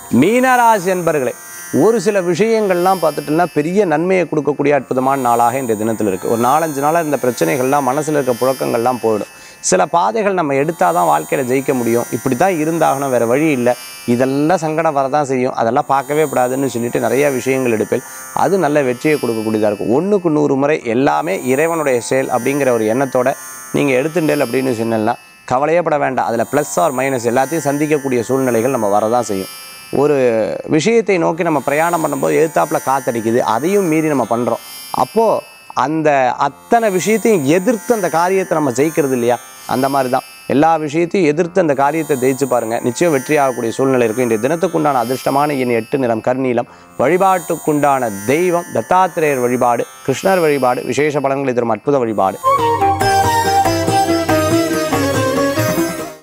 மீனராசி என்பர்களே ஒரு சில விஷயங்கள்லாம் பார்த்துட்டோம்னா பெரிய நன்மையை கொடுக்கக்கூடிய அற்புதமான நாளாக இந்த தினத்தில் இருக்குது ஒரு நாலஞ்சு நாளாக இந்த பிரச்சனைகள்லாம் மனசில் இருக்க புழக்கங்கள்லாம் போயிடும் சில பாதைகள் நம்ம எடுத்தால் தான் வாழ்க்கையில் ஜெயிக்க முடியும் இப்படி தான் இருந்தாகணும் வேறு வழி இல்லை இதெல்லாம் சங்கடம் வரதான் செய்யும் அதெல்லாம் பார்க்கவே கூடாதுன்னு சொல்லிட்டு நிறைய விஷயங்கள் எடுப்பேன் அது நல்ல வெற்றியை கொடுக்கக்கூடியதாக இருக்கும் ஒன்றுக்கு நூறு முறை எல்லாமே இறைவனுடைய செயல் அப்படிங்கிற ஒரு எண்ணத்தோட நீங்கள் எடுத்துட்டேல் அப்படின்னு சொன்னேன்னா கவலையே பட வேண்டாம் அதில் ப்ளஸ் ஆர் மைனஸ் எல்லாத்தையும் சந்திக்கக்கூடிய சூழ்நிலைகள் நம்ம வரதான் செய்யும் ஒரு விஷயத்தை நோக்கி நம்ம பிரயாணம் பண்ணும்போது எதிர்த்தாப்புல காத்தடிக்குது அதையும் மீறி நம்ம பண்ணுறோம் அப்போது அந்த அத்தனை விஷயத்தையும் எதிர்த்து அந்த காரியத்தை நம்ம ஜெயிக்கிறது இல்லையா அந்த மாதிரி தான் எல்லா விஷயத்தையும் எதிர்த்து அந்த காரியத்தை ஜெயிச்சு பாருங்கள் நிச்சயம் வெற்றி ஆகக்கூடிய சூழ்நிலை இருக்கும் இன்றைய தினத்துக்குண்டான அதிர்ஷ்டமான என் எட்டு நிறம் கர்நீலம் வழிபாட்டுக்குண்டான தெய்வம் தத்தாத்திரேயர் வழிபாடு கிருஷ்ணர் வழிபாடு விசேஷ பலன்களை தரும் அற்புத வழிபாடு